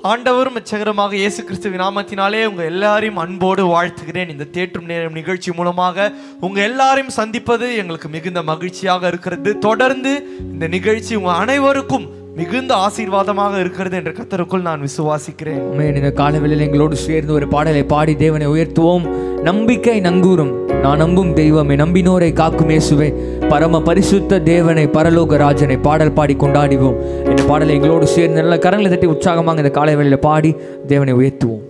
ஆண்டவரும் அச்சகரமாக இயேசு கிறிஸ்துவின் நாமத்தினாலே உங்க எல்லாரையும் அன்போடு வாழ்த்துகிறேன் இந்த தேற்றும் நேரம் நிகழ்ச்சி மூலமாக உங்க எல்லாரையும் சந்திப்பது எங்களுக்கு மிகுந்த மகிழ்ச்சியாக இருக்கிறது தொடர்ந்து இந்த நிகழ்ச்சி உங்க அனைவருக்கும் மிகுந்த ஆசீர்வாதமாக இருக்கிறது என்ற கத்தருக்குள் நான் விசுவாசிக்கிறேன் ஆமென். இந்த காலவெளியில் எங்களோடு சேர்ந்து ஒரு பாடலை பாடி தேவனை உயர்த்துவோம் நம்பிக்கை நங்கூரும் நான் நம்பும் தெய்வமே நம்பினோரை காக்கும் இயேசுவே பரம பரிசுத்த தேவனை பரலோக ராஜனை பாடல் பாடி கொண்டாடிவோம் இந்த பாடலை எங்களோடு சேர்ந்து நல்ல கரங்களை தட்டி உற்சாகமாக இந்த காலவெளியில் பாடி தேவனை உயர்த்துவோம்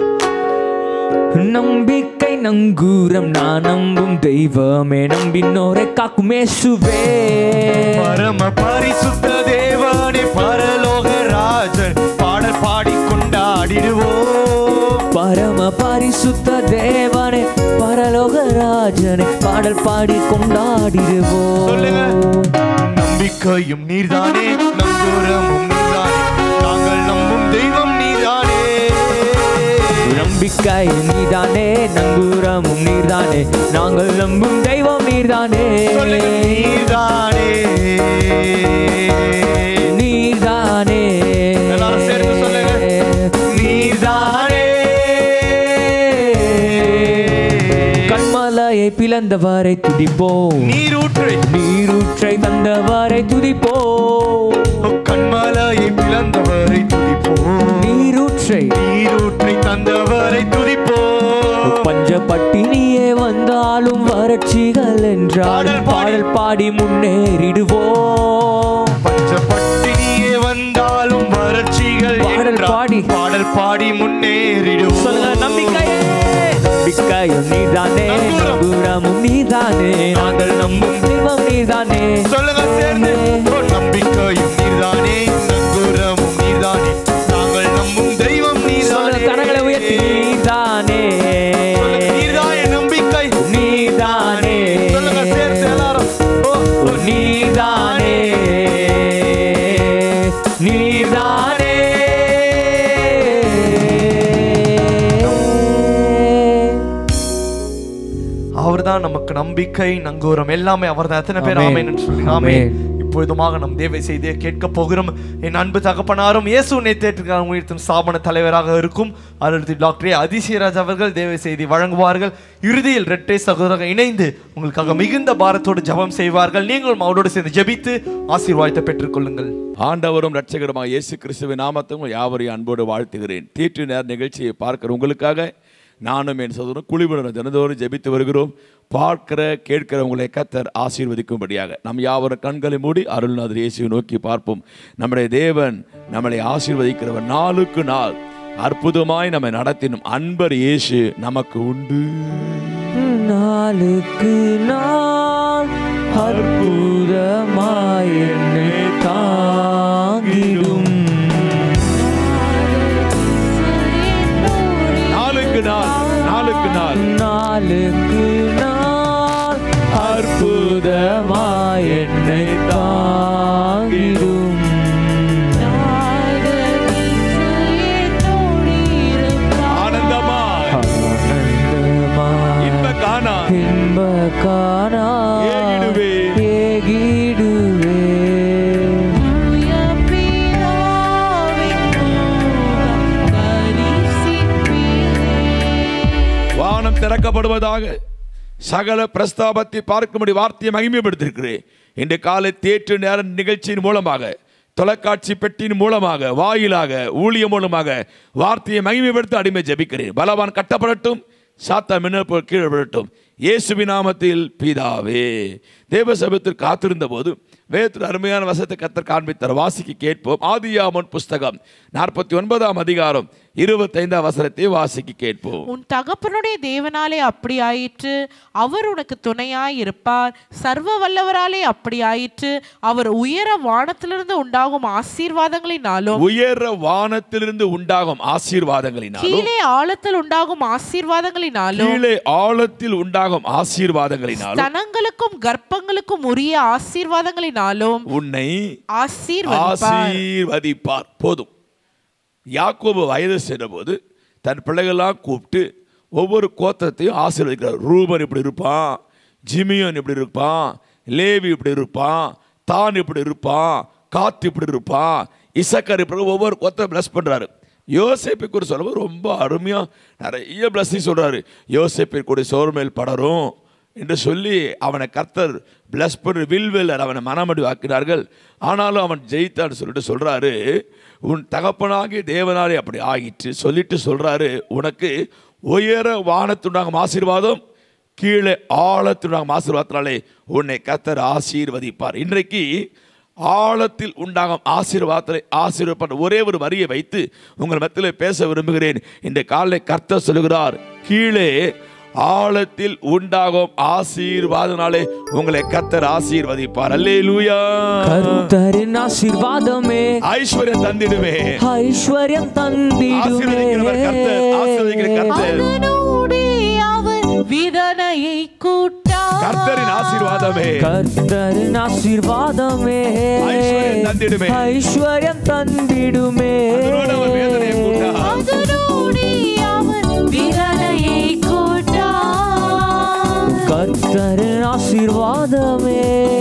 நம்பிக்கை நங்கூரம் நான் நம்பும் தெய்வமே நம்பினோரை காக்கும் இயேசுவே பரம பரிசுத்த தேவனே பரலோக ராஜன் பாடல் பாடி கொண்டாடிடுவோம் பரம பரிசுத்த தேவனே பரலோக ராஜனை பாடல் பாடி கொண்டாடிடுவோம் சொல்லுங்க. நம்பிக்கையும் நீர்தானே நங்கூரமும் நீர்தானே நாங்கள் நம்பும் தெய்வம் நீர்தானே நம்பிக்கை நீதானே நங்கூரமும் நீர்தானே நாங்கள் நம்பும் தெய்வம் நீர்தானே சொல்லுங்க, நீர்தானே நீர்தானே எல்லாரும் சேர்ந்து சொல்லுங்க. நீர்தானே கண்மலையை பிளந்தவரை துதிப்போம் நீரூற்றை நீரூற்றை தந்தவரை துதிப்போம் கண்மலையை பிளந்தவரை துதிப்போம் நீரூற்றை நீரூற்றை தந்தவரை துதிப்போம் பஞ்ச பட்டினியே வந்தாலும் வறட்சிகள் என்றாலும் பாடல் பாடி முன்னேறிடுவோம் பஞ்சப்பட்டினியே வந்தாலும் வறட்சிகள் பாடல் என்றால் பாடி. பாடல் பாடி சொல்லுங்க முன்னேறிடுவோம் நம்பிக்கையே நம்பிக்கையும் நீதானே நங்கூரம். நங்கூரமும் நீதானே நாங்கள் நம்பும் தெய்வம் நீதானே சொல்லுங்க சேர்ந்து ஓ, நம்பிக்கையும் நீர்தானே நங்கூரமும் நீர்தானே நாங்கள் நம்பும் தெய்வம் சொல்லுங்க நீர்தானே கரங்களை உயர்த்தி நீதானே சொல்லுங்க, நீர்தானே நம்பிக்கை நீதானே சொல்லுங்க சேர்ந்து எல்லாரும் ஓ, ஓ, நீதானே நீதானே அவர்தான் நமக்கு நம்பிக்கை நங்கூரம் எல்லாமே அவர்தான் எத்தனை பேர் ஆமென். ஆமென் என்று சொல்லி ஆமென் ஆமென். இப்பொழுதுமாக நம் தேவை செய்தியை கேட்க போகிறோம் என் அன்பு தகப்பனாரும் இயேசு நேற்றேற்றுக்கான உயர்த்தும் ஸ்தாபன தலைவராக இருக்கும் அருள் டாக்டர் ஏ. அதிசயராஜ் அவர்கள் தேவை செய்தி வழங்குவார்கள் இறுதியில் ரெட்டை சகோதரர்கள் இணைந்து உங்களுக்காக மிகுந்த பாரத்தோடு ஜெபம் செய்வார்கள் நீங்களும் அவரோடு சேர்ந்து ஜெபித்து ஆசீர்வாதத்தை பெற்றுக்கொள்ளுங்கள் ஆண்டவரும் ரட்சகருமாக இயேசு கிறிஸ்துவின் நாமத்தும் யாவரையும் அன்போடு வாழ்த்துகிறேன் தீற்று நேர நிகழ்ச்சியை பார்க்கிற உங்களுக்காக நானும் என் சகோதரன் குழுவினர் தினந்தோறும் ஜெபித்து வருகிறோம் பார்க்கிற கேட்கிற உங்களை கத்தர் ஆசீர்வதிக்கும்படியாக நம் யாவரும் கண்களை மூடி அருள்நாதர் இயேசுவை நோக்கி பார்ப்போம் நம்முடைய தேவன் நம்மளை ஆசீர்வதிக்கிறவர் நாளுக்கு நாள் அற்புதமாய் நம்மை நடத்தினும் அன்பர் இயேசு நமக்கு உண்டு நாளுக்கு நாள் அற்புதமாய் என்னை தாங்கிடும் நாளுக்கு நாள் நாளுக்கு நாள் நாளுக்கு நாள் அற்புதமாய் என்னை தாங்கிடும் ஆனந்தமாய் ஆனந்தமாய் இன்ப காணா இன்ப காணா ஏகிடுவே. ஏகிடுவே வானம் திறக்கப்படுவதாக சகல பிரஸ்தாபத்தை பார்க்கும்படி வார்த்தையை மகிமைப்படுத்திருக்கிறேன் இன்று காலை தேற்று நேர நிகழ்ச்சியின் மூலமாக தொலைக்காட்சி பெட்டியின் மூலமாக வாயிலாக ஊழியம் மூலமாக வார்த்தையை மகிமைப்படுத்த அடிமை ஜெபிக்கிறேன் பலவான் கட்டப்படட்டும் சாத்தா மின்னல் போல் கீழே விடட்டும் இயேசுவின் நாமத்தில் பிதாவே தேவ சபத்தில் காத்திருந்த போது வேதத்தில் அருமையான வசத்தை கத்தர் காண்பித்தார் வாசிக்க கேட்போம் ஆதியாமன் புஸ்தகம் நாற்பத்தி ஒன்பதாம் அதிகாரம் இருபத்தைந்தாம் வசனத்தை வாசிக்க கேட்போம் உன் தகப்பனுடைய தேவனாலே அப்படி ஆயிற்று அவர் உனக்கு துணையாய் இருப்பார் சர்வ வல்லவராலே அப்படி ஆயிற்று அவர் உயர வானத்திலிருந்து உண்டாகும் ஆசீர்வாதங்களினாலும் உயர வானத்திலிருந்து உண்டாகும் ஆசீர்வாதங்களினாலும் கீழே ஆழத்தில் உண்டாகும் ஆசீர்வாதங்களினாலும் கீழே ஆழத்தில் உண்டாகும் ஆசீர்வாதங்களினாலும் தனங்களுக்கும் கர்ப்பங்களுக்கும் உரிய ஆசீர்வாதங்களினாலும் உன்னை ஆசீர்வதிப்பார் ஆசீர்வதிப்பார் போதும் யாக்கோபு வயது சென்றபோது தன் பிள்ளைகள்லாம் கூப்பிட்டு ஒவ்வொரு கோத்திரத்தையும் ஆசீர்வதிக்கிறார் ரூபன் இப்படி இருப்பான் ஜிமியோன் இப்படி இருப்பான் லேவி இப்படி இருப்பான் தான் இப்படி இருப்பான் காத்து இப்படி இருப்பான் இசக்கர் இப்படி ஒவ்வொரு கோத்திரம் பிளஸ் பண்றாரு யோசேப்பை கூட சொல்லும்போது ரொம்ப அருமையாக நிறைய பிளஸ்ஸிங் சொல்கிறாரு யோசேப்பை கூட சோறு மேல் படரும் என்று சொல்லி அவனை கர்த்தர் பிளஸ் பண்ணி வில்வெல்லர் அவனை மனமடி ஆக்கினார்கள் ஆனாலும் அவன் ஜெயித்தான்னு சொல்லிட்டு சொல்கிறாரு உன் தகப்பனாகிய தேவனாலே அப்படி ஆகிட்டு சொல்லிட்டு சொல்கிறாரு உனக்கு உயர வானத்துண்டாகும் ஆசீர்வாதம் கீழே ஆழத்துண்டாகும் ஆசீர்வாதத்தினாலே உன்னை கர்த்தர் ஆசீர்வதிப்பார் இன்றைக்கு ஆழத்தில் உண்டாகும் ஆசீர்வாதத்தை ஆசீர்வப்பட்ட ஒரே ஒரு வரியை வைத்து உங்கள் மத்தியில் பேச விரும்புகிறேன் இந்த காலை கர்த்தர் சொல்கிறார் கீழே ஆழத்தில் உண்டாகும் ஆசீர்வாதனாலே உங்களை கர்த்தர் ஆசீர்வதிப்பார் அல்லேலூயா கர்த்தரின் ஆசீர்வாதமே ஐஸ்வர்யம் தந்திடுமே ஐஸ்வர்யம் ஆசீர்வதிக்கிறவர் கர்த்தர் ஆசீர்வதிக்கிற கர்த்தர் அதனோடே அவர் விதனையை கூட்டார் கர்த்தரின் ஆசீர்வாதமே கர்த்தரின் ஆசீர்வாதமே ஐஸ்வர்யம் தந்திடுமே. ஐஸ்வர்யம் தந்திடுமே அதனோடு அவர் வேதனையை கூட்டார். அதனோடே அவர் விதனையை கூட்டார் கர்த்தரின் ஆசீர்வாதமே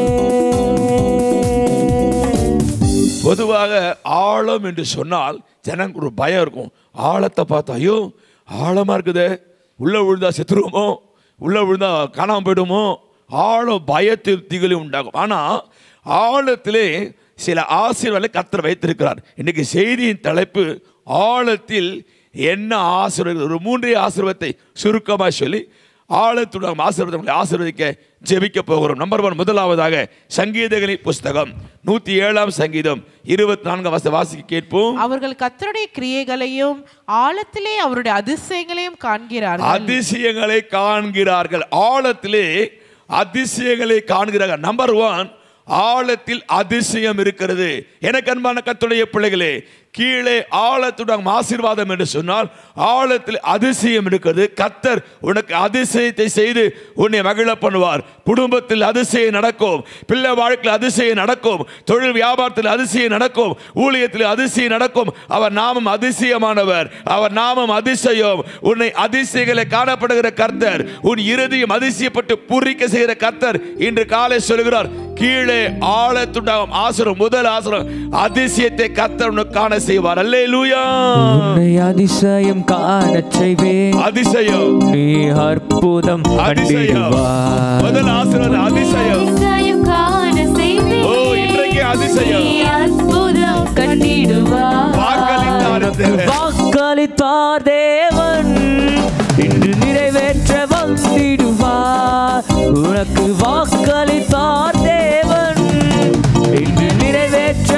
பொதுவாக ஆழம் என்று சொன்னால் ஜனங்களுக்கு ஒரு பயம் இருக்கும் ஆழத்தை பார்த்தா ஐயோ ஆழமா இருக்குதே உள்ள விழுந்தா செத்துருவோமோ உள்ள விழுந்தா காணாம போயிடுமோ ஆழம் பயத்தில் திகிலி உண்டாகும் ஆனால் ஆழத்திலே சில ஆசீர்வாதங்களை கர்த்தர் வைத்திருக்கிறார் இன்னைக்கு செய்தியின் தலைப்பு ஆழத்தில் என்ன ஆசீர்வாதம் ஒரு மூன்றே ஆசீர்வாதத்தை சுருக்கமாக சொல்லி ஆழத்துடன் ஆசீர்வாதங்களை ஆசீர்வதிக்க ஜெபிக்க போகிறோம் நம்பர் ஒன் முதலாவதாக சங்கீதங்களின் புஸ்தகம் நூற்றி ஏழாம் சங்கீதம் இருபத்தி நான்காம் வச வாசிக்க கேட்போம் அவர்கள் கர்த்தருடைய கிரியைகளையும் ஆழத்திலே அவருடைய அதிசயங்களையும் காண்கிறார்கள் அதிசயங்களை காண்கிறார்கள் ஆழத்திலே அதிசயங்களை காண்கிறார்கள் நம்பர் ஒன் ஆழத்தில் அதிசயம் இருக்கிறது எனக்கு அன்பான கத்துடைய பிள்ளைகளே கீழே ஆழத்துடன் ஆசீர்வாதம் என்று சொன்னால் ஆழத்தில் அதிசயம் இருக்கிறது கத்தர் உனக்கு அதிசயத்தை செய்து உன்னை மகிழ பண்ணுவார் குடும்பத்தில் அதிசயம் நடக்கும் பிள்ளை வாழ்க்கையில் அதிசயம் நடக்கும் தொழில் வியாபாரத்தில் அதிசயம் நடக்கும் ஊழியத்தில் அதிசயம் நடக்கும் அவர் நாமம் அதிசயமானவர் அவர் நாமம் அதிசயம் உன்னை அதிசயங்களை காணப்படுகிற கர்த்தர் உன் இறுதியும் அதிசயப்பட்டு பூரிக்க செய்கிற கர்த்தர் இன்று காலை சொல்கிறார் கீழே ஆழத்துண்டாகும் ஆசிரம் முதல் ஆசிரம் அதிசயத்தை கர்த்தர் உனக்கு காண செய்வார் அல்லே லூயா உன்னை அதிசயம் காணச் செய்வேன் அதிசயம் நீ அற்புதம் அதிசயம் கண்டிடுவார் முதல் ஆசிரம் அதிசயம் அதிசயம் காண செய்வேன். ஓ இன்றைக்கு அதிசயம் நீ அற்புதம் கண்டிடுவார் வாக்களித்தார் தேவன். வாக்களித்தார் தேவன் இன்று நிறைவேற்ற வந்திடுவார் உனக்கு வாக்களித்தார் தேவன் இன்று நிறைவேற்ற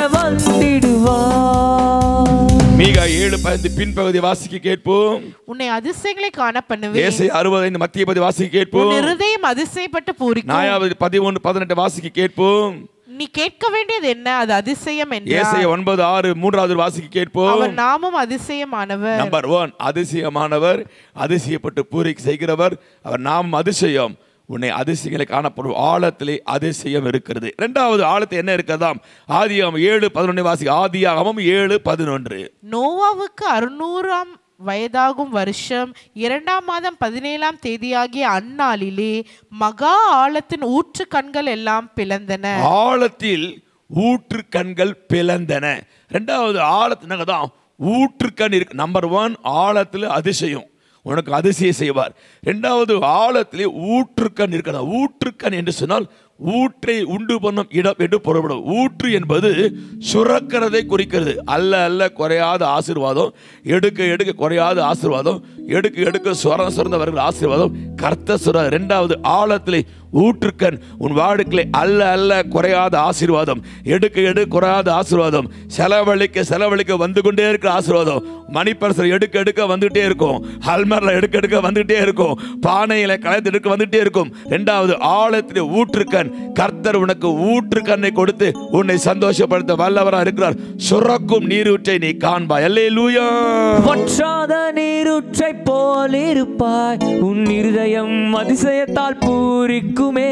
வந்திடுவார் மீகா ஏழு பதினைந்து பின்பகுதி வாசிக்க கேட்போம் உன்னை அதிசயங்களை காண பண்ணுவேன் ஏசை அறுபதைந்து மத்திய பதி வாசிக்க உன் கேட்போம் இருதயம் அதிசயப்பட்டு பூரிக்கும் நாயாவது பதிமூணு பதினெட்டு வாசிக்க கேட்போம் நீ கேட்க வேண்டியது என்ன அது அதிசயம் ஏசை என்றார் ஒன்பது ஆறு மூன்றாவது வாசிக்க கேட்போம் அவர் நாமும் அதிசயமானவர் நம்பர் ஒன் அதிசயமானவர் அதிசயப்பட்டு பூரிக்கு செய்கிறவர் அவர் நாம் அதிசயம் உன்னை அதிசயங்களை காணப்படும் ஆழத்திலே அதிசயம் இருக்கிறது இரண்டாவது ஆழத்தில் என்ன இருக்கிறதாம் ஆதியாகம் ஏழு பதினொன்று வாசி ஆதியாகமும் ஏழு பதினொன்று நோவாவுக்கு அறுநூறாம் வயதாகும் வருஷம் இரண்டாம் மாதம் பதினேழாம் தேதியாகிய அந்நாளிலே மகா ஆழத்தின் ஊற்று கண்கள் எல்லாம் பிளந்தன ஆழத்தில் ஊற்று கண்கள் பிளந்தன ரெண்டாவது ஆழத்தினாங்க தான் ஊற்று கண் இருக்கு நம்பர் ஒன் ஆழத்தில் அதிசயம் உனக்கு அதிசயம் செய்வார் ரெண்டாவது ஆழத்திலே ஊற்றுக்கண் இருக்கிறதா ஊற்றுக்கண் என்று சொன்னால் ஊற்றை உண்டு பண்ணும் இடம் என்று பொருள்படும் ஊற்று என்பது சுரக்கிறதை குறிக்கிறது அல்ல அல்ல குறையாத ஆசீர்வாதம் எடுக்க எடுக்க குறையாத ஆசீர்வாதம் எடுக்க எடுக்க சுர சுரந்தவர்கள் ஆசீர்வாதம் கர்த்த சுர ரெண்டாவது ஆழத்திலே ஊற்றுக்கண் உன் வாழ்க்கையிலே அல்ல அல்ல குறையாத ஆசீர்வாதம் எடுக்க எடுக்க குறையாத ஆசீர்வாதம் செலவழிக்க செலவழிக்க வந்து கொண்டே இருக்கிற ஆசீர்வாதம் மணிப்பரிசல் எடுக்க எடுக்க வந்துட்டே இருக்கும் ஹல்மர்ல எடுக்க எடுக்க வந்துட்டே இருக்கும் பானையில கலந்து எடுக்க வந்துட்டே இருக்கும் ரெண்டாவது ஆழத்திலே ஊற்றுக்கண் கர்த்தர் உனக்கு ஊற்றுக்கண்ணை கொடுத்து உன்னை சந்தோஷப்படுத்த வல்லவரா இருக்கிறார் சுரக்கும் நீரூற்றை நீ காண்பாய் அல்லே லூயா வற்றாத நீருற்றை போல் இருப்பாய் உன் இருதயம் அதிசயத்தால் பூரிக்குமே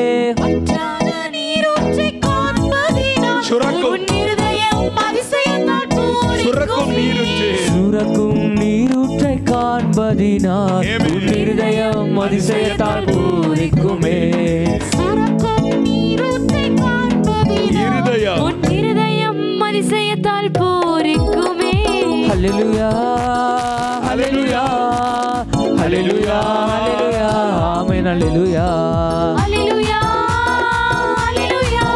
வற்றாத நீரூற்றை காண்பதினால் சுரக்கும். உன் இருதயம் அதிசயத்தால் சுரக்கும் பூரிக்குமே. நீரூற்று சுரக்கும் நீரூற்றை காண்பதினால் உன் இருதயம் அதிசயத்தால் பூரிக்குமே சுரக்கும் நீரூற்றை காண்பதினால் இருதயம். உன் இருதயம் அதிசயத்தால் பூரிக்குமே ஹalleluya ஹalleluya ஹalleluya ஹalleluya ஆமென் ஹalleluya அல்லேலூயா அல்லேலூயா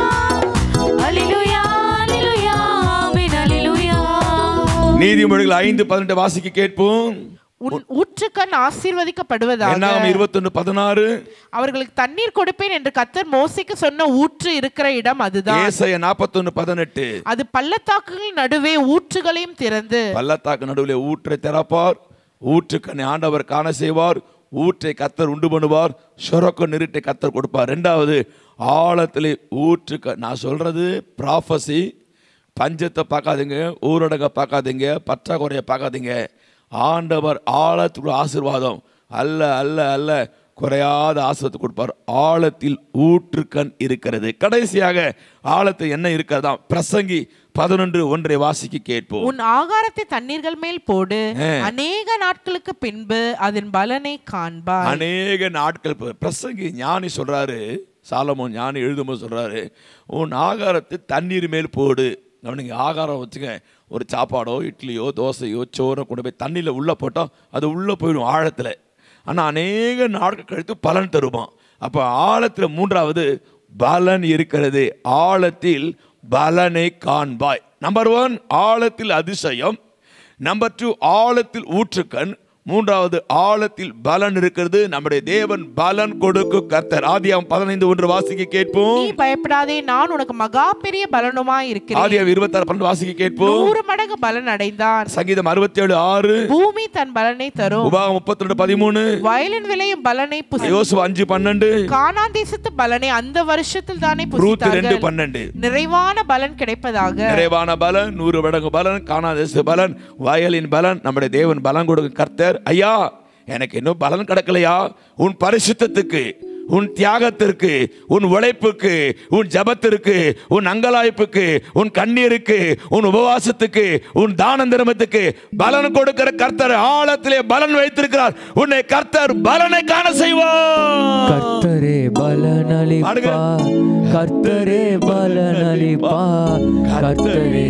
அல்லேலூயா அல்லேலூயா ஆமென் அல்லேலூயா நீதிமொழிகள் ஐந்து பதினெட்டு வாசிக்க கேட்போம் உன் ஊற்றுக்கண் ஆசீர்வதிக்கப்படுவதாக என்னாகும் இருபத்தொன்னு பதினாறு அவர்களுக்கு தண்ணீர் கொடுப்பேன் என்று கத்தர் மோசைக்கு சொன்ன ஊற்று இருக்கிற இடம் அதுதான் ஏசாய நாற்பத்தொன்னு பதினெட்டு அது பள்ளத்தாக்குகள் நடுவே ஊற்றுகளையும் திறந்து பள்ளத்தாக்கு நடுவில் ஊற்றை திறப்பார் ஊற்றுக்கண்ணை ஆண்டவர் காண செய்வார் ஊற்றை கத்தர் உண்டு பண்ணுவார் சொரக்க நிறுட்டை கத்தர் கொடுப்பார் ரெண்டாவது ஆழத்திலே ஊற்றுக்க நான் சொல்றது ப்ராஃபஸி பஞ்சத்தை பார்க்காதீங்க ஊரடங்கை பார்க்காதீங்க பற்றாக்குறையை பார்க்காதீங்க ஆண்டவர் ஆழத்துக்குள்ள ஆசீர்வாதம் அல்ல அல்ல அல்ல குறையாத ஆசிரத்தை கொடுப்பார் ஆழத்தில் ஊற்றுக்கண் இருக்கிறது கடைசியாக ஆழத்தில் என்ன இருக்கிறதாம் பிரசங்கி பதினொன்று ஒன்றை வாசிக்க கேட்போம் உன் ஆகாரத்தை தண்ணீர்கள் மேல் போடு அநேக நாட்களுக்கு பின்பு அதன் பலனை காண்பாய் அநேக நாட்கள் ப- பிரசங்கி ஞானி சொல்றாரு சாலமோன் ஞானி எழுதும்போது சொல்றாரு உன் ஆகாரத்தை தண்ணீர் மேல் போடு அவனுக்கு ஆகாரம் வச்சுக்க ஒரு சாப்பாடோ இட்லியோ தோசையோ சோறோ கொண்டு போய் தண்ணியில் உள்ளே போட்டால் அது உள்ளே போயிடும் ஆழத்தில் ஆனால் அநேக நாட்கள் கழித்து பலன் தருவான் அப்போ ஆழத்தில் மூன்றாவது பலன் இருக்கிறது ஆழத்தில் பலனை காண்பாய் நம்பர் ஒன் ஆழத்தில் அதிசயம் நம்பர் டூ ஆழத்தில் ஊற்றுக்கண் மூன்றாவது ஆழத்தில் பலன் இருக்கிறது நம்முடைய தேவன் பலன் கொடுக்கும் கர்த்தர் ஆதியாம் பதினைந்து ஒன்று வாசிக்க கேட்போம் நீ பயப்படாதே நான் உனக்கு மகா பெரிய பலனுமாய் இருக்கிறேன் ஆதியாம் இருபத்தாறு பன்னெண்டு வாசிக்க கேட்போம் நூறு மடங்கு பலன் அடைந்தான் சங்கீதம் அறுபத்தி ஏழு ஆறு பூமி தன் பலனை தரும் உபாகம் முப்பத்தி ரெண்டு பதிமூணு வயலின் விளையும் பலனை புசி யோசுவா அஞ்சு பன்னெண்டு கானான் தேசத்து பலனை அந்த வருஷத்தில் தானே ரூத் ரெண்டு புசித்தார்கள் பன்னெண்டு நிறைவான பலன் கிடைப்பதாக நிறைவான பலன் நூறு மடங்கு பலன் காணாத பலன் வயலின் பலன் நம்முடைய தேவன் பலன் கொடுக்கும் கர்த்தர் ஐயா எனக்கு இன்னும் பலன் கிடக்கலையா உன் பரிசுத்தத்துக்கு உன் தியாகத்திற்கு உன் உழைப்புக்கு உன் ஜபத்திற்கு உன் அங்கலாய்ப்புக்கு உன் கண்ணீருக்கு உன் உபவாசத்துக்கு உன் தான தர்மத்துக்கு பலன் கொடுக்கிற கர்த்தர் ஆழத்திலே பலன் வைத்திருக்கிறார் உன்னை கர்த்தர் பலனை காண செய்வார் கர்த்தரே பலனளிப்பா கர்த்தரே பலனளிப்பா கர்த்தரே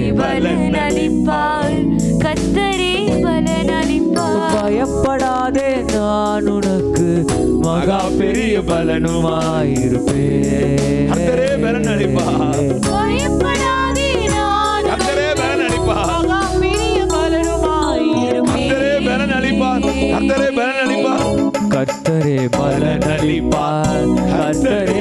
பலனளிப்பார் கத்தரே பலனளிப்பார் பயப்படாதே நான் உனக்கு மகா பெரிய பலனுமாயிருப்பேன் கர்த்தரே பலனளிப்பார். பயப்படாதே நான் கர்த்தரே பலன் அளிப்பார் மகா பெரிய பலனுமாயிருப்பேன். கர்த்தரே பலன் அளிப்பார் கர்த்தரே பலன் அளிப்பார் கர்த்தரே பலனளிப்பார் கர்த்தரே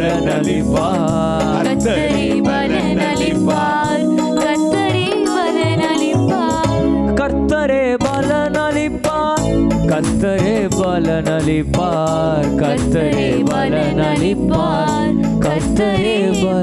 பலனளிப்பார் கத்தரே பலனளிப்பார் கத்தரே பலனளிப்பார் கர்த்தரே பலனளிப்பார் கர்த்தரே பலனளிப்பார் கர்த்தரே பலனளிப்பார் கர்த்தரே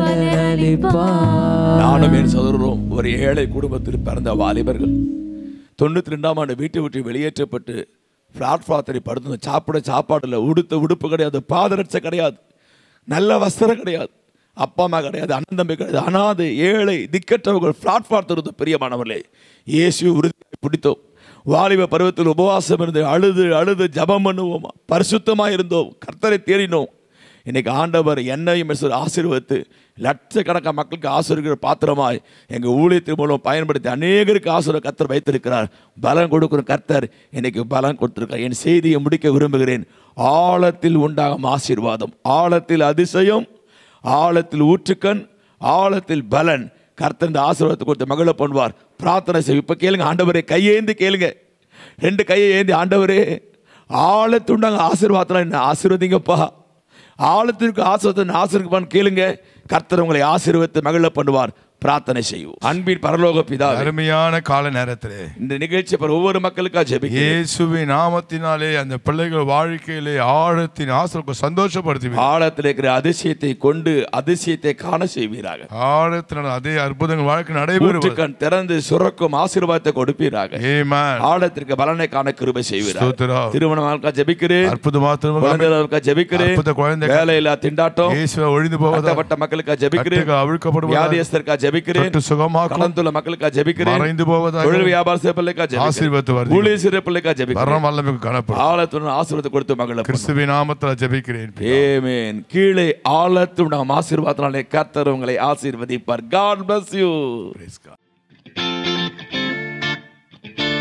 பலனளிப்பார் நானும் என் சகோதரரும் ஒரு ஏழை குடும்பத்தில் பிறந்த வாலிபர்கள் தொண்ணூற்றி ரெண்டாம் ஆண்டு வீட்டை விட்டு வெளியேற்றப்பட்டு பிளாட்ஃபார்த்தில் படுத்து சாப்பிட சாப்பாடு இல்லை உடுத்த உடுப்பு கிடையாது பாதரட்சை கிடையாது நல்ல வஸ்திரம் கிடையாது அப்பா அம்மா கிடையாது அண்ணன் தம்பி கிடையாது அனாதை ஏழை திக்கற்றவர்கள் பிளாட்ஃபார்ம் இருந்த பெரியமானவர்களே இயேசு உறுதியை பிடித்தோம் வாலிப பருவத்தில் உபவாசம் இருந்து அழுது அழுது ஜபம் பண்ணுவோம் பரிசுத்தமாக இருந்தோம் கர்த்தரை தேடினோம் இன்னைக்கு ஆண்டவர் என்னையும் சொல்லி ஆசீர்வதித்து லட்சக்கணக்கான மக்களுக்கு ஆசீர்வதிக்கிற பாத்திரமாய் எங்கள் ஊழியத்தின் மூலம் பயன்படுத்தி அநேகருக்கு ஆசீர்வாத கர்த்தர் வைத்திருக்கிறார் பலன் கொடுக்கிற கர்த்தர் இன்னைக்கு பலன் கொடுத்திருக்கிறார் என் செய்தியை முடிக்க விரும்புகிறேன் ஆழத்தில் உண்டாகும் ஆசீர்வாதம் ஆழத்தில் அதிசயம் ஆழத்தில் ஊற்றுக்கண் ஆழத்தில் பலன் கர்த்தர் இந்த ஆசீர்வாதத்தை கொடுத்து மகள பண்ணுவார் பிரார்த்தனை செய்யும் இப்போ கேளுங்க ஆண்டவரே கையேந்தி கேளுங்க ரெண்டு கையை ஏந்தி ஆண்டவரே ஆழத்துண்டாங்க ஆசீர்வாதத்தில் என்ன ஆசீர்வதிங்கப்பா ஆழத்திற்கு ஆசிரியத்தை ஆசிரியப்பான்னு கேளுங்க கர்த்தர் உங்களை ஆசீர்வதித்து மகிழ பண்ணுவார் பிரார்த்தனை செய்வோம் அன்பின் பரலோக பிதா அருமையான கால நேரத்திலே இந்த நிகழ்ச்சி பிற ஒவ்வொரு மக்களுக்கா ஜெபிக்கிறேன் இயேசுவின் நாமத்தினாலே அந்த பிள்ளைகள் வாழ்க்கையிலே ஆழத்தின் ஆசிரியத்தை சந்தோஷப்படுத்தி ஆழத்தில் இருக்கிற அதிசயத்தை கொண்டு அதிசயத்தை காண செய்வீராக ஆழத்தினால் அதே அற்புதங்கள் வாழ்க்கை நடைபெறுவது ஊற்றுக்கண் திறந்து சுரக்கும் ஆசீர்வாதத்தை கொடுப்பீராக Amen. ஆழத்திற்கு பலனை காண கிருபை செய்வீராக ஸ்தோத்திரம். திருமணம் வாழ்க்கை ஜெபிக்கிறேன் அற்புதமா திரும்ப குழந்தைகளுக்கா ஜெபிக்கிறேன் அற்புத குழந்தைகள். வேலையில்லா திண்டாட்டம் இயேசுவை ஒழிந்து போவதா கட்டப்பட்ட மக்களுக்கா ஜெபிக்கிறேன் கட்டுகள் அவிழ்க்கப்படுவதா வியாதியஸ்தருக்கா ஜெபிக்கிறேன் தொட்டு சுகமாக்கும் கடந்துள்ள மக்களுக்கா ஜெபிக்கிறேன் மறைந்து போவதாக தொழில் வியாபார செய்ய பிள்ளைக்கா ஆசீர்வாதத்தை ஜெபிக்கிறேன் வருகிறேன். ஊழிய சிறு பிள்ளைக்கா ஜெபிக்கிறேன் வரம் வல்லமைக்கு காணப்படும் ஆழத்துடன் ஆசீர்வாதத்தை கொடுத்து மகள கிறிஸ்துவின் நாமத்தில் ஜெபிக்கிறேன் ஏமேன் கீழே ஆழத்துடன் ஆசீர்வாதத்தினாலே கர்த்தர் உங்களை ஆசீர்வதிப்பார் God bless you Praise God.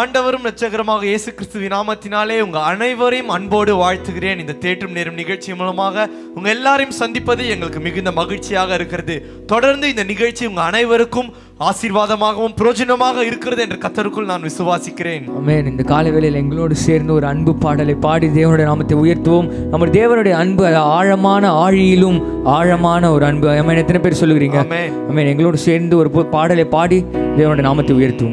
ஆண்டவரும் இரட்சகரமாக இயேசு கிறிஸ்துவின் நாமத்தினாலே உங்க அனைவரையும் அன்போடு வாழ்த்துகிறேன் இந்த தேற்றும் நேரம் நிகழ்ச்சி மூலமாக உங்க எல்லாரையும் சந்திப்பது எங்களுக்கு மிகுந்த மகிழ்ச்சியாக இருக்கிறது தொடர்ந்து இந்த நிகழ்ச்சி உங்க அனைவருக்கும் ஆசீர்வாதமாகவும் பிரயோஜனமாக இருக்கிறது என்று கத்தருக்குள் நான் விசுவாசிக்கிறேன் ஆமென் இந்த காலை வேளையில் எங்களோடு சேர்ந்து ஒரு அன்பு பாடலை பாடி தேவனுடைய நாமத்தை உயர்த்துவோம் நம்ம தேவனுடைய அன்பு அது ஆழமான ஆழியிலும் ஆழமான ஒரு அன்பு ஆமென் எத்தனை பேர் சொல்லுகிறீங்க ஆமென். ஆமென் எங்களோடு சேர்ந்து ஒரு பு- பாடலை பாடி தேவனுடைய நாமத்தை உயர்த்துவோம்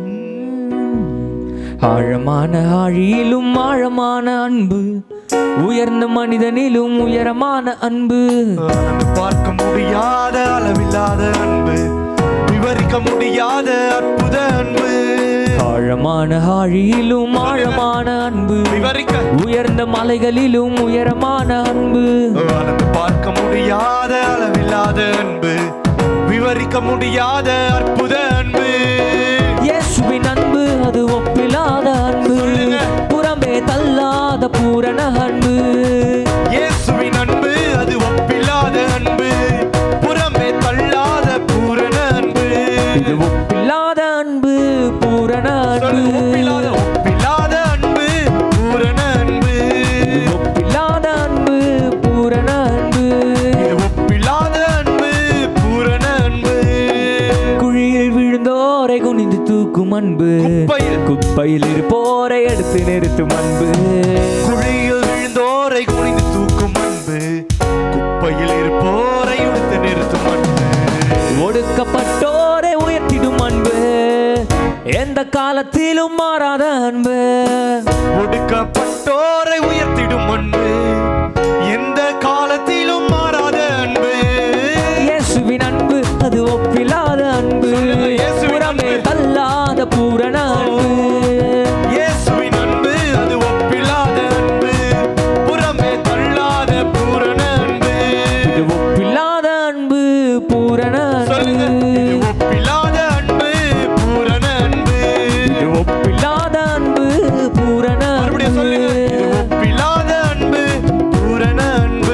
ஆழமான ஆழியிலும் ஆழமான அன்பு உயர்ந்த மனிதனிலும் உயரமான அன்பு அளந்து பார்க்க முடியாத அளவில்லாத அன்பு விவரிக்க முடியாத அற்புத அன்பு ஆழமான ஆழியிலும் ஆழமான அன்பு விவரிக்க உயர்ந்த மலைகளிலும் உயரமான அன்பு அளந்து பார்க்க முடியாத அளவில்லாத அன்பு விவரிக்க முடியாத அற்புத அன்பு இயேசுவின் அன்பு அது ஒப்பில்லாத அன்பு சொல்லுங்க. புறம்பே தள்ளாத பூரண அன்பு இயேசுவின் அன்பு அது ஒப்பில்லாத அன்பு புறமே தள்ளாத பூரண அன்பு இது ஒப்பில்லாத அன்பு பூரண சொல்லு, அன்பு ஒப்பில்லாத ஒப்பில்லாத அன்பு பூரண அன்பு இது ஒப்பில்லாத அன்பு பூரண அன்பு இது ஒப்பில்லாத அன்பு பூரண அன்பு குழியில் விழுந்தோரை குனிந்து தூக்கும் அன்பு குப்பையில். குப்பையில் இருப்போரை எடுத்து நிறுத்தும் அன்பு குழியில் விழுந்தோரை குனிந்து தூக்கும் அன்பு குப்பையில் இருப்போரை உடுத்து நிறுத்தும் அன்பு ஒடுக்கப்பட்டோரை உயர்த்திடும் அன்பு எந்த காலத்திலும் மாறாத அன்பு ஒடுக்கப்பட்டோரை உயர்த்திடும் அன்பு எந்த காலத்திலும் மாறாத அன்பு இயேசுவின் அன்பு அது ஒப்பில்லாத அன்பு சொல்லுங்க, இயேசுவின் புறமே அன்பு. தள்ளாத பூரண அன்பு இயேசுவின் அன்பு அது ஒப்பில்லாத அன்பு புறமே தள்ளாத பூரண அன்பு இது ஒப்பில்லாத அன்பு பூரண சொல்லுங்க அன்பு இது ஒப்பில்லாத அன்பு பூரண அன்பு இது ஒப்பில்லாத அன்பு பூரண மறுபடியும் சொல்லுங்க இது அன்பு ஒப்பில்லாத அன்பு பூரண அன்பு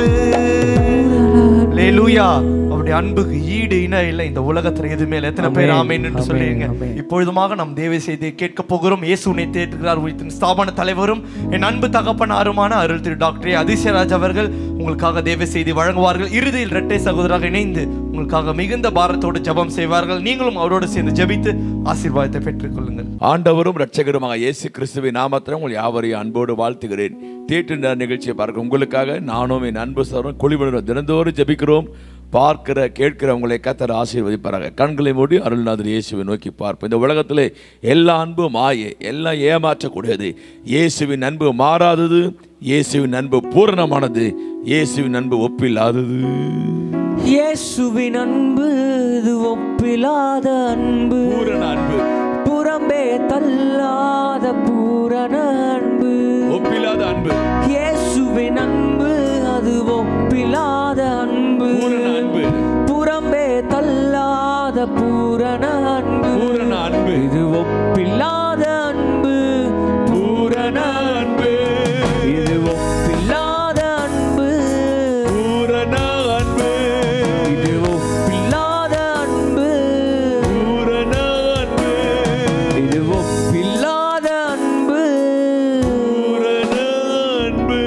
லேலூயா அவருடைய அன்புக்கு ஈடு இணை இல்லை இந்த உலகத்துல எதுவுமே இல்லை எத்தனை பேர் ஆமென், ஆமென் என்று ஆமென், சொல்லுங்க ஆமென். இப்பொழுதுமாக நாம் தேவை செய்தியை கேட்க போகிறோம் இயேசு உன்னை தேற்றுகிறார் உயிர்த்தின் ஸ்தாபன தலைவரும் என் அன்பு தகப்பனாருமான அருள் திரு டாக்டர் அதிசயராஜ் அவர்கள் உங்களுக்காக தேவ செய்தி வழங்குவார்கள் இறுதியில் இரட்டை சகோதராக இணைந்து உங்களுக்காக மிகுந்த பாரத்தோடு ஜெபம் செய்வார்கள் நீங்களும் அவரோடு சேர்ந்து ஜெபித்து ஆசீர்வாதத்தை பெற்றுக்கொள்ளுங்கள் ஆண்டவரும் இரட்சகருமாக இயேசு கிறிஸ்துவின் நாமத்தில் உங்கள் யாவரையும் அன்போடு வாழ்த்துகிறேன் தேற்று நேர நிகழ்ச்சியை பார்க்க உங்களுக்காக நானும் என் அன்பு சவரும் குழிவினர் தினந்தோறும் ஜெபிக்கிறோம் பார்க்கிற கேட்கிற உங்களை கத்தர் ஆசீர்வதிப்பாராக கண்களை மூடி அருள்நாதர் இயேசுவை நோக்கி பார்ப்போம் இந்த உலகத்தில் எல்லா அன்பும் மாயே எல்லாம் ஏமாற்றக்கூடியது இயேசுவின் அன்பு மாறாதது இயேசுவின் அன்பு பூரணமானது இயேசுவின் அன்பு ஒப்பில்லாதது இயேசுவின் அன்பு இது ஒப்பில்லாத அன்பு பூரண அன்பு புறம்பே தள்ளாத பூரண அன்பு ஒப்பில்லாத அன்பு இயேசுவின் அன்பு அது ஒப்பில்லாத அன்பு பூரண அன்பு புறம்பே தள்ளாத பூரண அன்பு பூரண அன்பு இது ஒப்பில்லாத அன்பு பூரண அன்பு இது ஒப்பில்லாத அன்பு பூரண அன்பு இது ஒப்பில்லாத அன்பு பூரண அன்பு இது ஒப்பில்லாத அன்பு பூரண அன்பு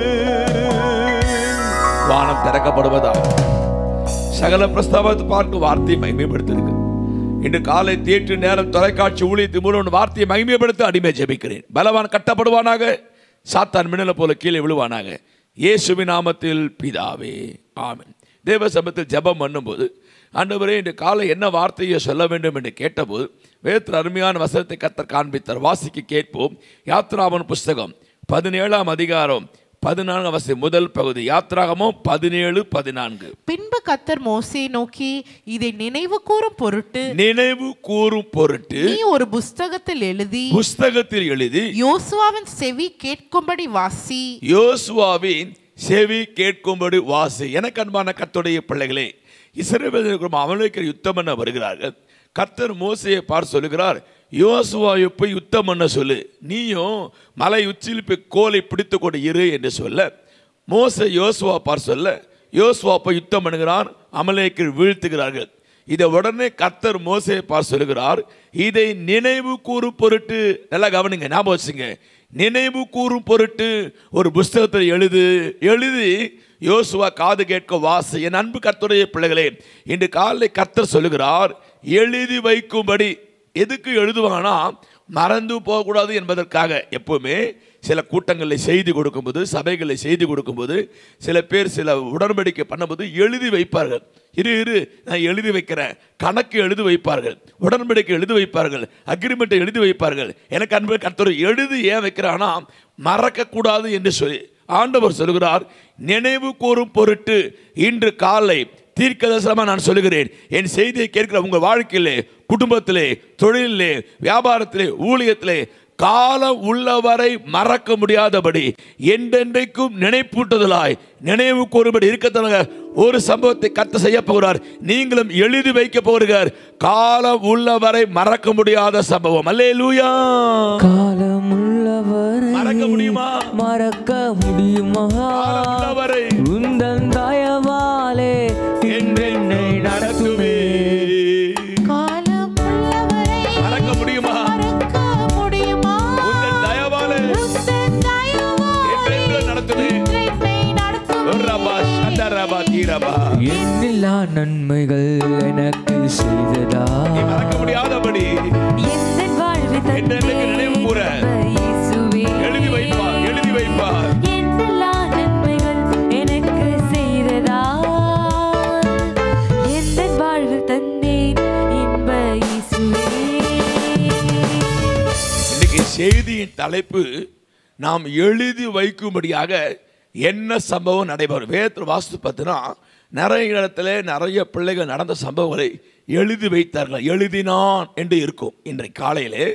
வானம் திறக்கப்படுவதாக சகல பிரஸ்தாபத்தை பார்க்கும் வார்த்தையை மகிமைப்படுத்திருக்கு இன்று காலை தேற்று நேரம் தொலைக்காட்சி ஊழியத்து மூலம் வார்த்தையை மகிமைப்படுத்த அடிமை ஜெபிக்கிறேன் பலவான் கட்டப்படுவானாக சாத்தான் மின்னல போல கீழே விழுவானாக இயேசுவின் நாமத்தில் பிதாவே ஆமென் தேவ சபத்தில் ஜெபம் பண்ணும்போது ஆண்டவரே இன்று காலை என்ன வார்த்தையை சொல்ல வேண்டும் என்று கேட்டபோது வேதத்தில் அருமையான வசனத்தை கத்தர் காண்பித்தார் வாசிக்க கேட்போம் யாத்ராமன் புஸ்தகம் பதினேழாம் அதிகாரம் பதினான்கு வசதி முதல் பகுதி யாத்ராகமோ பதினேழு பதினான்கு பின்பு கத்தர் மோசையை நோக்கி இதை நினைவு கூறும் பொருட்டு நினைவு கூறும் பொருட்டு நீ ஒரு புஸ்தகத்தில் எழுதி புஸ்தகத்தில் எழுதி யோசுவாவின் செவி கேட்கும்படி வாசி யோசுவாவின் செவி கேட்கும்படி வாசி எனக்கு அன்பான கர்த்தருடைய பிள்ளைகளே இஸ்ரவேலர்களும் அமலேக்கர் யுத்தம் பண்ண வருகிறார்கள் கர்த்தர் மோசையை பார்த்து சொல்லுகிறார் யோசுவாவை போய் யுத்தம் பண்ண சொல்லு நீயும் மலை உச்சியில் போய் கோலை பிடித்து கொண்டு இரு என்று சொல்ல மோசை யோசுவா பார்த்து சொல்ல யோசுவா போய் யுத்தம் பண்ணுகிறான் அமலேக்கர் வீழ்த்துகிறார்கள் இதை உடனே கர்த்தர் மோசையை பார்த்து சொல்லுகிறார் இதை நினைவு கூறும் பொருட்டு நல்லா கவனிங்க ஞாபகம் வச்சுங்க நினைவு கூறும் பொருட்டு ஒரு புஸ்தகத்தில் எழுது எழுதி யோசுவா காது கேட்க வாசு என் அன்பு கர்த்தருடைய பிள்ளைகளே இன்று காலை கர்த்தர் சொல்லுகிறார் எழுதி வைக்கும்படி எதுக்கு எழுதுவாங்கன்னா மறந்து போகக்கூடாது என்பதற்காக எப்பவுமே சில கூட்டங்களில் செய்தி கொடுக்கும்போது சபைகளில் செய்தி கொடுக்கும்போது சில பேர் சில உடன்படிக்கை பண்ணும்போது எழுதி வைப்பார்கள் இரு இரு நான் எழுதி வைக்கிறேன் கணக்கு எழுதி வைப்பார்கள் உடன்படிக்கை எழுதி வைப்பார்கள் அக்ரிமெண்ட்டை எழுதி வைப்பார்கள் எனக்கு அன்பு கர்த்தர் எழுதி ஏன் வைக்கிறானா மறக்கக்கூடாது என்று சொல்லி ஆண்டவர் சொல்கிறார் நினைவு கூறும் பொருட்டு இன்று காலை தீர்க்கதரிசனமாக நான் சொல்லுகிறேன் என் செய்தியை கேட்கிற உங்கள் வாழ்க்கையிலே குடும்பத்திலே தொழிலிலே வியாபாரத்திலே ஊழியத்திலே காலம் உள்ளவரை மறக்க முடியாதபடி என்றென்றைக்கும் நினைப்பூட்டுதலாய் நினைவு கூறும்படி இருக்கத்தனங்க ஒரு சம்பவத்தை கத்த செய்ய போகிறார் நீங்களும் எழுதி வைக்க போகிறார் காலம் உள்ளவரை மறக்க முடியாத சம்பவம் அல்லே லூயா காலமுள்ளவரை மறக்க முடியுமா? மறக்க முடியுமா காலம் உள்ளவரை உந்தன் தயவாலே என்றென்னை நடத்துமே காலம் உள்ளவரை மறக்க முடியுமா மறக்க முடியுமா உங்கள் தயவாலே உந்தன் தயவாலே என்றென்றும் நடத்துமே என்னை நடத்தும் ஒரு ரபா சந்த ரபா தீரபா எண்ணில்லா நன்மைகள் எனக்கு செய்ததா நீ மறக்க முடியாதபடி எந்தன் வாழ்வு என்றென்றைக்கு நினைவு கூற. இயேசுவே. எழுதி வைப்பார் எழுதி வைப்பார் என்னெல்லா நன்மைகள் எனக்கு செய்ததா எந்தன் வாழ்வு தந்தேன் இன்ப இயேசுவே இன்னைக்கு செய்தியின் தலைப்பு நாம் எழுதி வைக்கும்படியாக என்ன சம்பவம் நடைபெறும் வேதத்தில் வாஸ்து பார்த்தினா நிறைய இடத்துல நிறைய பிள்ளைகள் நடந்த சம்பவங்களை எழுதி வைத்தார்கள் எழுதினான் என்று இருக்கும் இன்றைக்கு காலையிலே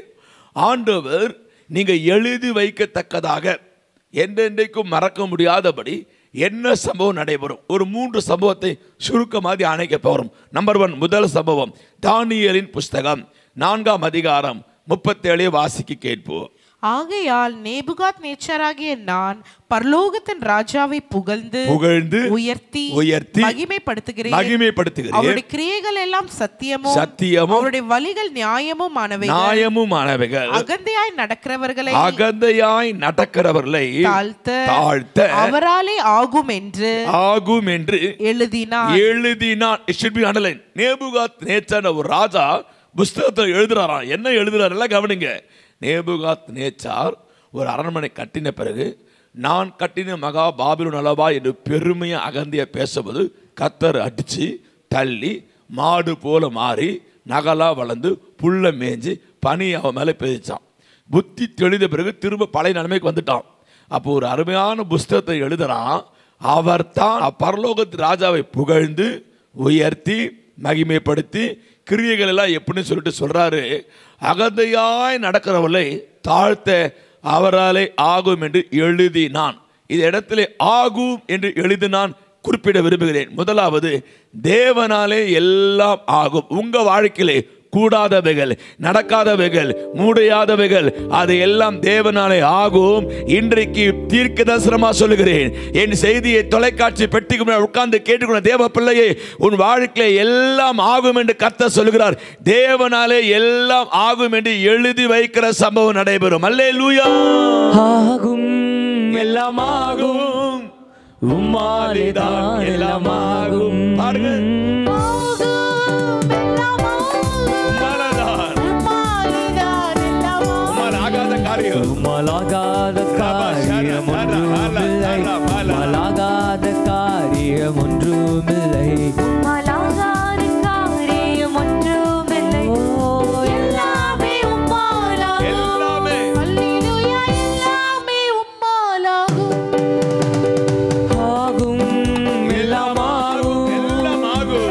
ஆண்டவர் நீங்கள் எழுதி வைக்கத்தக்கதாக என்றென்றைக்கும் மறக்க முடியாதபடி என்ன சம்பவம் நடைபெறும் ஒரு மூன்று சம்பவத்தை சுருக்கமாக அணைக்க போகிறோம் நம்பர் ஒன் முதல் சம்பவம் தானியலின் புஸ்தகம் நான்காம் அதிகாரம் முப்பத்தேழை வாசிக்க கேட்போம் ஆகையால் நேபுகாத் நேச்சராகிய நான் பரலோகத்தின் ராஜாவை புகழ்ந்து புகழ்ந்து உயர்த்தி உயர்த்தி மகிமைப்படுத்துகிறேன் மகிமைப்படுத்துகிறேன் அவருடைய கிரியைகள் எல்லாம் சத்தியமும் சத்தியமும் அவருடைய வழிகள் நியாயமும் ஆனவை நியாயமுமானவைகள் அகந்தையாய் நடக்கிறவர்களை அகந்தையாய் நடக்கிறவர்களை தாழ்த்த தாழ்த்த அவராலே ஆகும் என்று ஆகும் என்று எழுதினார் எழுதினான் It should be underlined. நேபுகாத் நேச்சான ஒரு ராஜா புஸ்தகத்தை எழுதுறாராம் என்ன எழுதுறாரு எல்லாம் கவனிங்க நேபுகாத் நேச்சார் ஒரு அரண்மனை கட்டின பிறகு நான் கட்டின மகா பாபிலோன் அளவா என்று பெருமையை அகந்திய பேசும்போது கத்தர் அடிச்சு தள்ளி மாடு போல மாறி நகலா வளர்ந்து புல்ல மேய்ஞ்சு பனி அவன் மேலே பெய்ச்சான் புத்தி தெளிந்த பிறகு திரும்ப பழைய நிலைமைக்கு வந்துட்டான் அப்போ ஒரு அருமையான புஸ்தகத்தை எழுதுறான் அவர் தான் பரலோகத்து ராஜாவை புகழ்ந்து உயர்த்தி மகிமைப்படுத்தி கிரியைகள் எல்லாம் எப்படின்னு சொல்லிட்டு சொல்றாரு அகந்தையாய் நடக்கிறவர்களை தாழ்த்த அவராலே ஆகும் என்று எழுதினான் இந்த இடத்திலே ஆகும் என்று எழுதினான் குறிப்பிட விரும்புகிறேன் முதலாவது தேவனாலே எல்லாம் ஆகும் உங்க வாழ்க்கையிலே கூடாதவைகள் நடக்காதவைகள் மூடையாதவைகள் அது எல்லாம் தேவனாலே ஆகும் இன்றைக்கு தீர்க்க தரிசனமா சொல்லுகிறேன் என் செய்தியை தொலைக்காட்சி பெட்டிக்கு முன்னாடி உட்கார்ந்து கேட்டுக்கொண்ட தேவ பிள்ளையே உன் வாழ்க்கையில எல்லாம் ஆகும் என்று கத்த சொல்லுகிறார் தேவனாலே எல்லாம் ஆகும் என்று எழுதி வைக்கிற சம்பவம் நடைபெறும் அல்லே லூயா ஆகும் எல்லாம் ஆகும் உம்மாலேதான் எல்லாம் ஆகும் பாருங்க உம்மாலதான் உம்மால் ஆகாத காரியம் உம்மலாகாத காரியம் ஒன்றுமில்லை உம்மலாகாத காரியம் ஒன்றுமில்லை மலாகாத காரியம் ஒன்றுமில்லை எல்லாமே உம்மாலாகும் எல்லாமே அல்லேலூயா எல்லாமே உம்மாலாகும் ஆகும் எல்லாம் ஆகும் எல்லாம் ஆகும்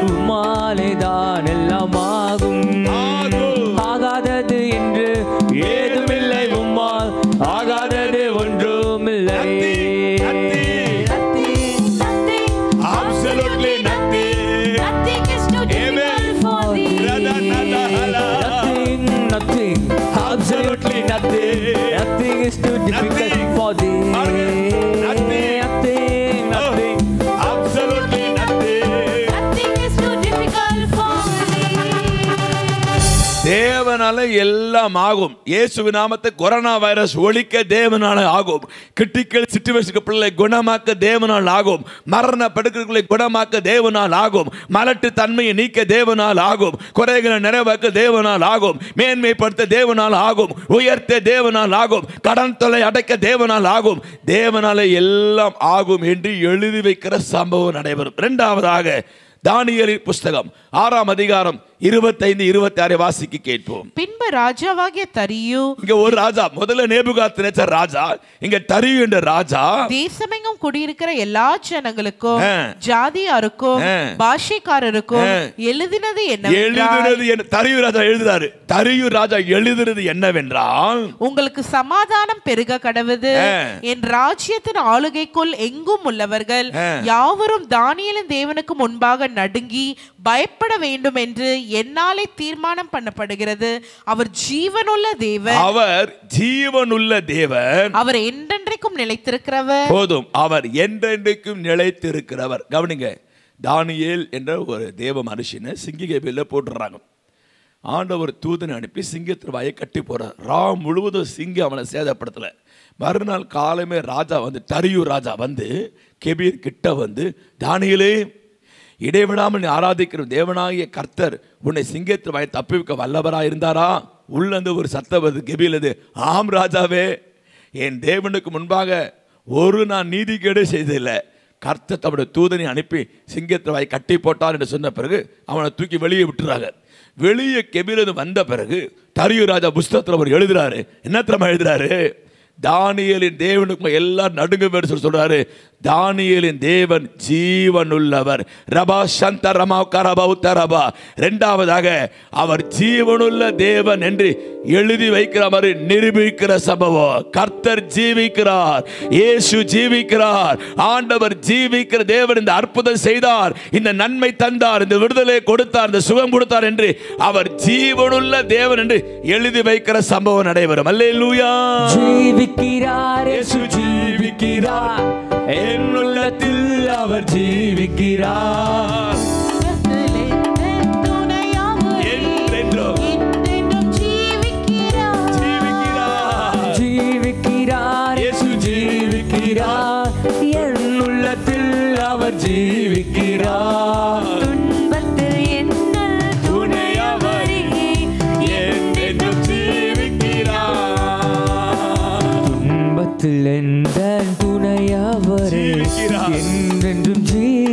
எல்லாம் ஆகும் இயேசுவின் நாமத்தை கொரோனா வைரஸ் ஒழிக்க தேவனால ஆகும் கிட்டிக்கல் சிட்டுவேஷனுக்கு பிள்ளை குணமாக்க தேவனால் ஆகும் மரண படுக்கைகளை குணமாக்க தேவனால் ஆகும் மலட்டு தன்மையை நீக்க தேவனால் ஆகும் குறைகளை நிறைவாக்க தேவனால் ஆகும் மேன்மைப்படுத்த தேவனால் ஆகும் உயர்த்த தேவனால் ஆகும் கடன் தொல்லை அடைக்க தேவனால் ஆகும் தேவனால எல்லாம் ஆகும் என்று எழுதி வைக்கிற சம்பவம் நடைபெறும் இரண்டாவதாக தானியலின் புஸ்தகம் ஆறாம் அதிகாரம் இருபத்தைந்து இருபத்தி ஆறை வாசிக்கு கேட்போம் பின்பு ராஜாவாகிய தரியு இங்க ஒரு ராஜா முதல்ல நேபுகாத் ராஜா இங்க தரியு என்ற ராஜா தேசமெங்கும் குடியிருக்கிற எல்லா ஜனங்களுக்கும் ஆ. ஜாதியாருக்கும் ஆ. பாஷைக்காரருக்கும் ஆ. எழுதினது என்னவென்றால் எழுதுனது என்ன தரியு ராஜா எழுதுறாரு தரியு ராஜா எழுதுனது என்னவென்றால் உங்களுக்கு சமாதானம் பெருக கடவுது ஆ. என் ராஜ்யத்தின் ஆளுகைக்குள் எங்கும் உள்ளவர்கள் ஆ. யாவரும் தானியலின் தேவனுக்கு முன்பாக நடுங்கி பயப்பட வேண்டும் என்று என்னாலே தீர்மானம் பண்ணப்படுகிறது அவர் ஜீவனுள்ள தேவன் அவர் ஜீவனுள்ள தேவன் அவர் என்றென்றைக்கும் நிலைத்திருக்கிறவர் போதும் அவர் என்றென்றைக்கும் நிலைத்திருக்கிறவர் கவனிங்க தானியேல் என்ற ஒரு தேவ மனுஷனை சிங்கிகேபியில் போட்டுறாங்க ஆண்டவர் தூதனை அனுப்பி சிங்கத்தின் வாயை கட்டி போறார் ரா முழுவதும் சிங்கம் அவனை சேதப்படுத்தல மறுநாள் காலமே ராஜா வந்து தரியூர் ராஜா வந்து கெபீர் கிட்ட வந்து தானியலே இடைவிடாமல் நீ ஆராதிக்கிற தேவனாகிய கர்த்தர் உன்னை சிங்கத்தின் வாயை தப்பிவிக்க வல்லவராக இருந்தாரா உள்ளந்து ஒரு சத்தம் வருது கெபிலது ஆம் ராஜாவே என் தேவனுக்கு முன்பாக ஒரு நான் நீதிகேடு செய்ததில்லை கர்த்தர் தம்முடைய தூதனை அனுப்பி சிங்கத்தை வாய் கட்டி போட்டார் என்று சொன்ன பிறகு அவனை தூக்கி வெளியே விட்டுறாங்க வெளியே கெபிலது வந்த பிறகு தரியு ராஜா புஸ்தகத்தில் அவர் எழுதுறாரு என்ன திறமை எழுதுறாரு தானியலின் தேவனுக்கு எல்லாம் நடுங்க சொல்லி சொல்றாரு தானியலின் தேவன் ஜீவனுள்ளவர் ரபா சந்த ரமா கரபா உத்தரபா ரெண்டாவதாக அவர் ஜீவனுள்ள தேவன் என்று எழுதி வைக்கிற மாதிரி நிரூபிக்கிற சம்பவம் கர்த்தர் ஜீவிக்கிறார் இயேசு ஜீவிக்கிறார் ஆண்டவர் ஜீவிக்கிற தேவன் இந்த அற்புதம் செய்தார் இந்த நன்மை தந்தார் இந்த விடுதலை கொடுத்தார் இந்த சுகம் கொடுத்தார் என்று அவர் ஜீவனுள்ள தேவன் என்று எழுதி வைக்கிற சம்பவம் நடைபெறும் அல்லேலூயா ஜீவிக்கிறார் இயேசு ஜீவிக்கிறார் என் உள்ளத்தில் அவர் ஜீவிக்கிறார் என்றென்றும் ஜீவிக்கிறார் ஜீவிக்கிறார் இயேசு ஜீவிக்கிறார் என் உள்ளத்தில் அவர் ஜீவிக்கிறார் துன்பத்தில் என்னல் துணையவரே என்றென்றும் ஜீவிக்கிறார் துன்பத்தில் எந்த துணையவரே ஜீவிக்கிறார். என்றென்றும்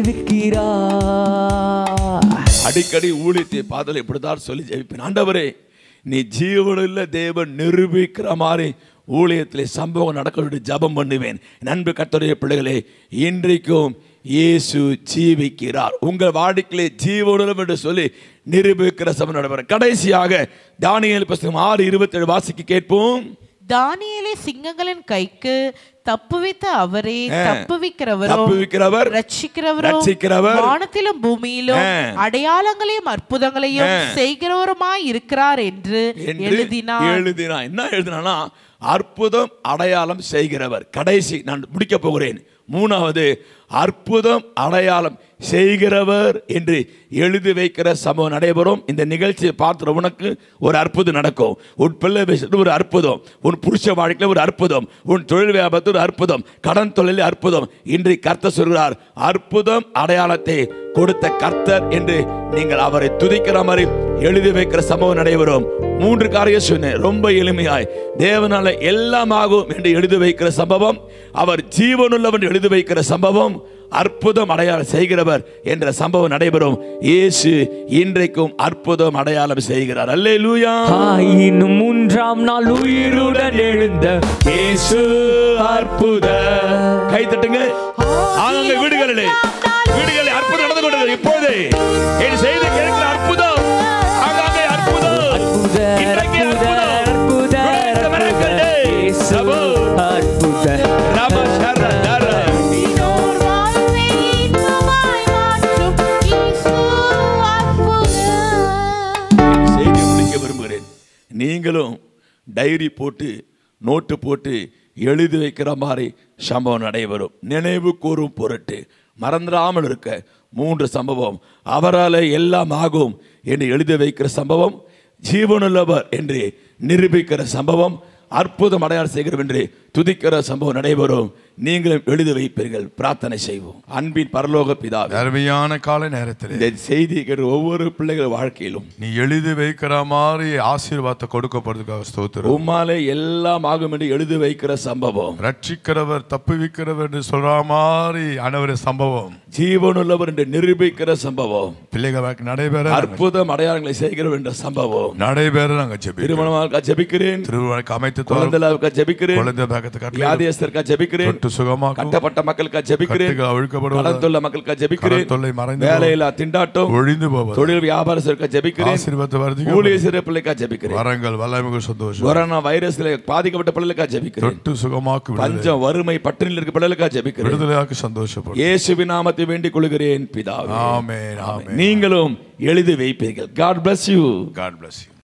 ஜீவிக்கிறார் அடிக்கடி ஊழியத்தை பாதல் இப்படித்தான் சொல்லி ஜெயிப்பேன் ஆண்டவரே நீ ஜீவனுள்ள தேவன் நிரூபிக்கிற மாதிரி ஊழியத்திலே சம்பவம் நடக்க வேண்டிய ஜபம் பண்ணுவேன் நண்பு கத்தருடைய பிள்ளைகளே இன்றைக்கும் இயேசு ஜீவிக்கிறார் உங்கள் வாடிக்கையிலே ஜீவனும் என்று சொல்லி நிரூபிக்கிற சபம் நடைபெறும் கடைசியாக தானியேல் புஸ்தகம் ஆறு இருபத்தேழு வாசிக்கு கேட்போம் தானியேலை சிங்கங்களின் கைக்கு தப்புவித்த அவரே ஆ. தப்புவிக்கிறவரும் தப்புவிக்கிறவர், ரட்சிக்கிறவரும் ரட்சிக்கிறவர், வானத்திலும் பூமியிலும் ஆ. அடையாளங்களையும் அற்புதங்களையும் ஆ. செய்கிறவருமாய் இருக்கிறார் என்று என்று எழுதினார் எழுதினான் என்ன எழுதினானா அற்புதம் அடையாளம் செய்கிறவர் கடைசி நான் முடிக்க போகிறேன் மூணாவது அற்புதம் அடையாளம் செய்கிறவர் என்று எழுதி வைக்கிற சம்பவம் நடைபெறும் இந்த நிகழ்ச்சியை பார்த்துற உனக்கு ஒரு அற்புதம் நடக்கும் உன் பிள்ளை விஷயத்தில் ஒரு அற்புதம் உன் புருஷ வாழ்க்கையில் ஒரு அற்புதம் உன் தொழில் வியாபாரத்தில் ஒரு அற்புதம் கடன் தொழிலில் அற்புதம் இன்று கர்த்தர் சொல்கிறார் அற்புதம் அடையாளத்தை கொடுத்த கர்த்தர் என்று நீங்கள் அவரை துதிக்கிற மாதிரி எழுதி வைக்கிற சம்பவம் நடைபெறும் மூன்று காரியம் சொன்னேன் ரொம்ப எளிமையாய் தேவனால எல்லாம் ஆகும் என்று எழுதி வைக்கிற சம்பவம் அவர் ஜீவனுள்ளவன் என்று எழுதி வைக்கிற சம்பவம் அற்புதம் அடையாளம் செய்கிறவர் என்ற சம்பவம் நடைபெறும் இயேசு இன்றைக்கும் அற்புதம் அடையாளம் செய்கிறார் அல்லே லூயா ஆயினும் மூன்றாம் நாள் உயிருடன் எழுந்த இயேசு அற்புத கை தட்டுங்க ஆங்க வீடுகளிலே வீடுகளில் அற்புதம் நடந்து கொண்டது இப்போது என் செய்தி கேட்கிற அற்புதம் ஆங்காங்கே அற்புதம் அற்புத இன்றைக்கு அற்புத அற்புதம் அற்புத Great miracle அற்புத day. இயேசு Bravo. அற்புத ரம சர தர தினோர் வாழ்வை இன்பமாய் மாற்றும் இயேசு அற்புதம். செய்தி முடிக்க விரும்புகிறேன் நீங்களும் டைரி போட்டு நோட்டு போட்டு எழுதி வைக்கிற மாதிரி சம்பவம் நடைபெறும் நினைவு கூறும் பொருட்டு மறந்துடாமல் இருக்க மூன்று சம்பவம் அவரால் எல்லாம் ஆகும் என்று எழுதி வைக்கிற சம்பவம் ஜீவனுள்ளவர் என்று நிரூபிக்கிற சம்பவம் அற்புதம் அடையாளம் செய்கிறோம் என்று துதிக்கிற சம்பவம் நடைபெறும் நீங்களும் எழுதி வைப்பீர்கள் பிரார்த்தனை செய்வோம் அன்பின் பரலோக பிதாவே அருமையான கால நேரத்தில் இந்த செய்தி கேட்கிற ஒவ்வொரு பிள்ளைகள் வாழ்க்கையிலும் நீ எழுதி வைக்கிற மாதிரி ஆசீர்வாதத்தை கொடுக்கப்படுறதுக்காக ஸ்தோத்திரம் உம்மாலே எல்லாம் ஆகும் என்று எழுதி வைக்கிற சம்பவம் ரட்சிக்கிறவர் தப்புவிக்கிறவர் என்று சொல்ற மாதிரி ஆனவர் சம்பவம் ஜீவனுள்ளவர் என்று நிரூபிக்கிற சம்பவம் பிள்ளைகள் வாழ்க்கை நடைபெற அற்புதம் அடையாளங்களை செய்கிறோம் என்ற சம்பவம் நடைபெற நாங்க ஜெபி திருமணமாக ஜெபிக்கிறேன் திருவிழாக்கு அமைத்து தரும் குழந்தைகளுக்காக ஜெபிக்கிறேன் குழந்தை பாகத்தை கட்டளை வியாதியஸ்தருக்காக ஜெபிக்கிறேன் தொட்டு சுகமாக்கும் கட்டப்பட்ட மக்களுக்காக ஜெபிக்கிறேன் கட்டுகள் அவிழ்க்கப்படுவது கடன் தொல்லை மக்களுக்காக ஜெபிக்கிறேன் கடன் தொல்லை மறைந்து வேலையில்லா திண்டாட்டம் ஒழிந்து போவது தொழில் வியாபாரத்திற்காக ஜெபிக்கிறேன் ஆசீர்வாதத்தை வருதிக்க ஊழிய சிறு பிள்ளைக்காக ஜெபிக்கிறேன் வரங்கள் வல்லமைகள் சந்தோஷம் கொரோனா வைரஸ்ல பாதிக்கப்பட்ட பிள்ளைகளுக்காக ஜெபிக்கிறேன் தொட்டு சுகமாக்கு விடுதலை பஞ்சம் வறுமை பட்டினியில் இருக்க பிள்ளைகளுக்காக ஜெபிக்கிறேன் விடுதலையாக்கு சந்தோஷப்படும் இயேசுவின் நாமத்தை வேண்டிக் கொள்கிறேன் பிதாவே ஆமென் ஆமென் நீங்களும் எழுதி வைப்பீர்கள் God bless you God bless you